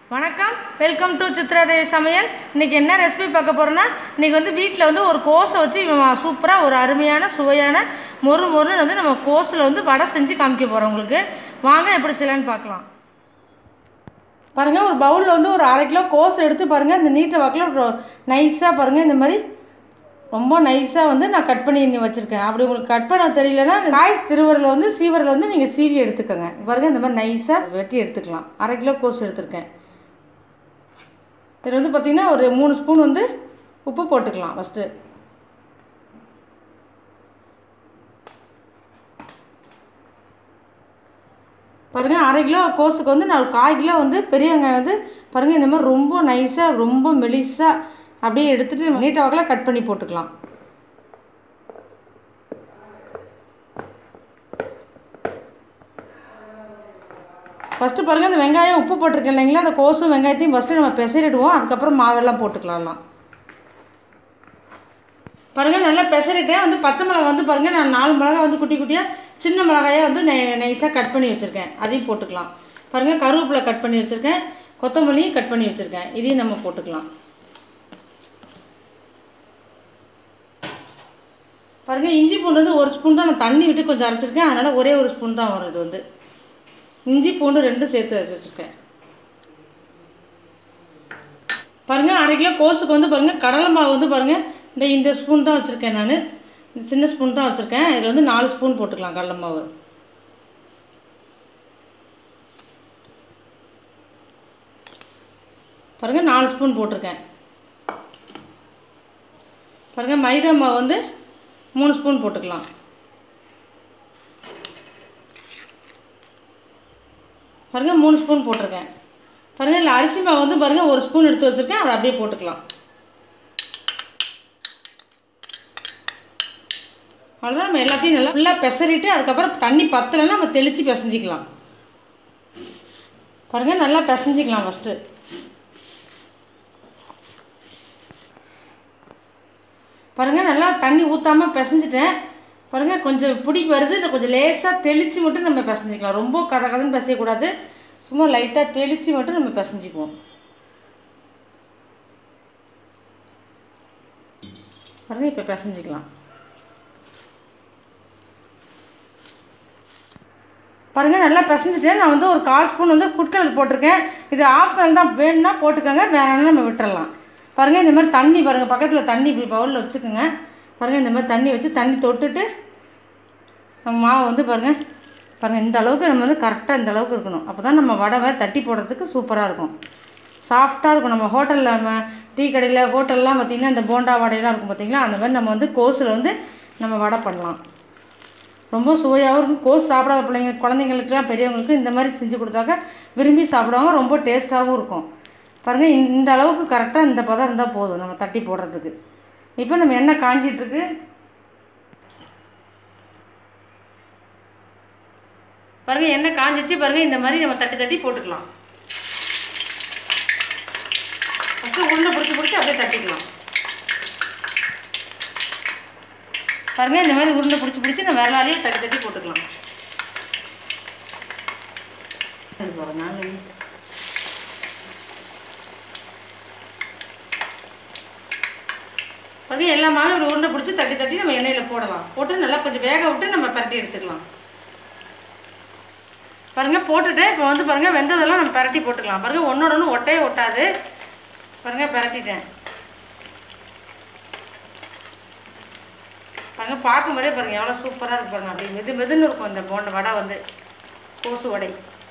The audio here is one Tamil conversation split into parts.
வணக்கம் வெல்கம் டு சித்ராதேவி சமையல் இன்னைக்கு என்ன ரெசிபி பார்க்க போறோம்னா இன்னைக்கு வந்து வீட்டில் வந்து ஒரு கோஸை வச்சு சூப்பராக ஒரு அருமையான சுவையான மொறு மொறுன்னு வந்து நம்ம கோஸில் வந்து வடை செஞ்சு காமிக்க போகிறோம் உங்களுக்கு வாங்க எப்படி செய்யலான்னு பார்க்கலாம் பாருங்கள் ஒரு பவுலில் வந்து ஒரு அரை கிலோ கோஸ் எடுத்து பாருங்கள் இந்த நீட்டை வாக்கில் நைஸாக பாருங்கள் இந்த மாதிரி ரொம்ப நைஸாக வந்து நான் கட் பண்ணி வச்சுருக்கேன் அப்படி உங்களுக்கு கட் பண்ண தெரியலனா காய் திருவுறல வந்து சீவரில் வந்து நீங்கள் சீவி எடுத்துக்கோங்க பாருங்கள் இந்த மாதிரி நைஸாக வெட்டி எடுத்துக்கலாம் அரை கிலோ கோஸ் எடுத்திருக்கேன் இதில் வந்து பார்த்திங்கன்னா ஒரு மூணு ஸ்பூன் வந்து உப்பு போட்டுக்கலாம் ஃபஸ்ட்டு பாருங்கள் அரை கிலோ கோஸுக்கு வந்து நான் ஒரு கால் கிலோ வந்து பெரிய வெங்காயம் வந்து பாருங்கள் இந்த மாதிரி ரொம்ப நைஸாக ரொம்ப மெலிசாக அப்படியே எடுத்துகிட்டு நீட்ட வாக்கில் கட் பண்ணி போட்டுக்கலாம் ஃபஸ்ட்டு பாருங்கள் இந்த வெங்காயம் உப்பு போட்டிருக்கேன் இல்லைங்களா அந்த கோஸும் வெங்காயத்தையும் ஃபஸ்ட்டு நம்ம பெசரிடுவோம் அதுக்கப்புறம் மாவெல்லாம் போட்டுக்கலாம்லாம் பாருங்கள் நல்லா பெசரிட்டேன் வந்து பச்சை மிளகா வந்து பாருங்கள் நான் நாலு மிளகா வந்து குட்டி குட்டியாக சின்ன மிளகாயை வந்து நை நைஸாக கட் பண்ணி வச்சுருக்கேன் அதையும் போட்டுக்கலாம் பாருங்கள் கருவேப்பிலை கட் பண்ணி வச்சுருக்கேன் கொத்தமல்லியும் கட் பண்ணி வச்சுருக்கேன் இதையும் நம்ம போட்டுக்கலாம் பாருங்கள் இஞ்சி பூண்டு வந்து ஒரு ஸ்பூன் தான் நான் தண்ணி விட்டு கொஞ்சம் அரைச்சிருக்கேன் அதனால் ஒரே ஒரு ஸ்பூன் தான் வரும் இது வந்து இஞ்சி பூண்டு ரெண்டும் சேர்த்து அரைச்சி வச்சுருக்கேன் பாருங்கள் அரை கிலோ கோஸுக்கு வந்து பாருங்கள் கடலை மாவு வந்து பாருங்கள் இந்த இந்த ஸ்பூன் தான் வச்சுருக்கேன் நான் இந்த சின்ன ஸ்பூன் தான் வச்சுருக்கேன் இதில் வந்து நாலு ஸ்பூன் போட்டுக்கலாம் கடலை மாவு பாருங்கள் நாலு ஸ்பூன் போட்டிருக்கேன் பாருங்கள் மைதா மாவு வந்து மூணு ஸ்பூன் போட்டுக்கலாம் பாருங்கள் மூணு ஸ்பூன் போட்டிருக்கேன் பாருங்கள் இல்லை அரிசி மாவு வந்து பாருங்கள் ஒரு ஸ்பூன் எடுத்து வச்சுருக்கேன் அதை அப்படியே போட்டுக்கலாம் அவ்வளோதான் நம்ம எல்லாத்தையும் நல்லா ஃபுல்லாக பெசரிட்டு அதுக்கப்புறம் தண்ணி பத்தலைன்னா நம்ம தெளித்து பிசைஞ்சிக்கலாம் பாருங்கள் நல்லா பிசைஞ்சிக்கலாம் ஃபஸ்ட்டு பாருங்கள் நல்லா தண்ணி ஊற்றாமல் பிசைஞ்சிட்டேன் பாருங்கள் கொஞ்சம் பிடி வருது இன்னும் கொஞ்சம் லேசாக தெளித்து மட்டும் நம்ம பிசைஞ்சிக்கலாம் ரொம்ப கதை கதன்னு பிசையக்கூடாது சும்மா லைட்டாக தெளித்து மட்டும் நம்ம பிசைஞ்சிக்குவோம் பாருங்கள் இப்போ பிசைஞ்சிக்கலாம் பாருங்கள் நல்லா பிசைஞ்சிட்டேன் நான் வந்து ஒரு கால் ஸ்பூன் வந்து ஃபுட் கலர் போட்டிருக்கேன் இது ஆப்ஷனல் தான் வேணும்னா போட்டுக்கோங்க வேற நம்ம விட்டுறலாம் பாருங்கள் இந்த மாதிரி தண்ணி பாருங்கள் பக்கத்தில் தண்ணி இப்படி பவுலில் வச்சுக்கோங்க பாருங்கள் இந்த மாதிரி தண்ணி வச்சு தண்ணி தொட்டுட்டு நம்ம மாவு வந்து பாருங்கள் பாருங்கள் இந்த அளவுக்கு நம்ம வந்து கரெக்டாக இந்த அளவுக்கு இருக்கணும் அப்போ தான் நம்ம வடவை தட்டி போடுறதுக்கு சூப்பராக இருக்கும் சாஃப்டாக இருக்கும் நம்ம ஹோட்டலில் நம்ம டீ கடையில் ஹோட்டல்லாம் பார்த்திங்கன்னா இந்த போண்டா வடையெல்லாம் இருக்கும் பார்த்திங்களா அந்த மாதிரி நம்ம வந்து கோஸில் வந்து நம்ம வடை பண்ணலாம் ரொம்ப சுவையாகவும் இருக்கும் கோஸ் சாப்பிடாத பிள்ளைங்க குழந்தைங்களுக்குலாம் பெரியவங்களுக்கு இந்த மாதிரி செஞ்சு கொடுத்தாக்க விரும்பி சாப்பிடுவாங்க ரொம்ப டேஸ்ட்டாகவும் இருக்கும் பாருங்கள் இந்த அளவுக்கு கரெக்டாக இந்த பதம் இருந்தால் போதும் நம்ம தட்டி போடுறதுக்கு இப்போ நம்ம எண்ணெய் காஞ்சிட்ருக்கு பாருங்கள் எண்ணெய் காஞ்சிச்சு பாருங்கள் இந்த மாதிரி நம்ம தட்டி தட்டி போட்டுக்கலாம் ஃபஸ்ட்டு உருண்டை பிடிச்சி பிடிச்சி அப்படியே தட்டிக்கலாம் பாருங்கள் இந்த மாதிரி உருண்டை பிடிச்சி பிடிச்சி நம்ம விரலாலேயே தட்டி தட்டி போட்டுக்கலாம் பாருங்க பாருங்க எல்லா மாவும் இப்படி உருண்டை பிடிச்சி தட்டி தட்டி நம்ம எண்ணெயில் போடலாம் போட்டு நல்லா கொஞ்சம் வேக விட்டு நம்ம பரட்டி எடுத்துக்கலாம் பாருங்க போட்டுட்டு இப்போ வந்து பாருங்க வெந்ததெல்லாம் நம்ம பரட்டி போட்டுக்கலாம் பாருங்க ஒன்னோட ஒன்று ஒட்டே ஒட்டாது பாருங்க பரட்டிட்டேன் பாருங்க பார்க்கும்போதே பாருங்க எவ்வளோ சூப்பராக இருக்கு பாருங்க அப்படி மெது மெதுன்னு இருக்கும் இந்த போண்ட வடை வந்து கோசு வடை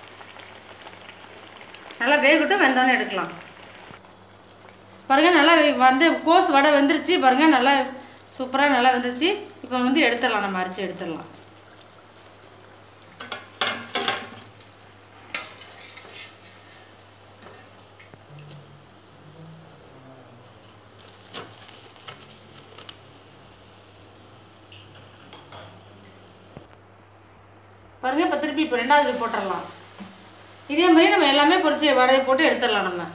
நல்லா வேகட்டும் வெந்தோன்னு எடுக்கலாம் பாருங்க நல்லா வந்து கோஸ் வடை வெந்துருச்சு பாருங்க நல்லா சூப்பராக நல்லா வெந்துருச்சு இப்போ வந்து எடுத்துடலாம் நம்ம அரிச்சு எடுத்துடலாம் பாருங்க இப்போ திருப்பி இப்போ ரெண்டாவது போட்டுடலாம் இதே மாதிரி நம்ம எல்லாமே பொரிச்சு வடையை போட்டு எடுத்துடலாம் நம்ம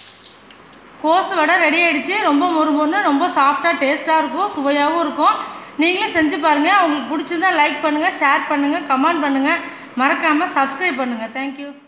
கோஸ் வடை ரெடி ஆயிடுச்சு ரொம்ப மொறு மொறுன்னு ரொம்ப சாஃப்டாக டேஸ்ட்டாக இருக்கும் சுவையாகவும் இருக்கும் நீங்களும் செஞ்சு பாருங்கள் உங்களுக்கு பிடிச்சிருந்தா லைக் பண்ணுங்கள் ஷேர் பண்ணுங்கள் கமெண்ட் பண்ணுங்கள் மறக்காமல் சப்ஸ்கிரைப் பண்ணுங்கள் தேங்க்யூ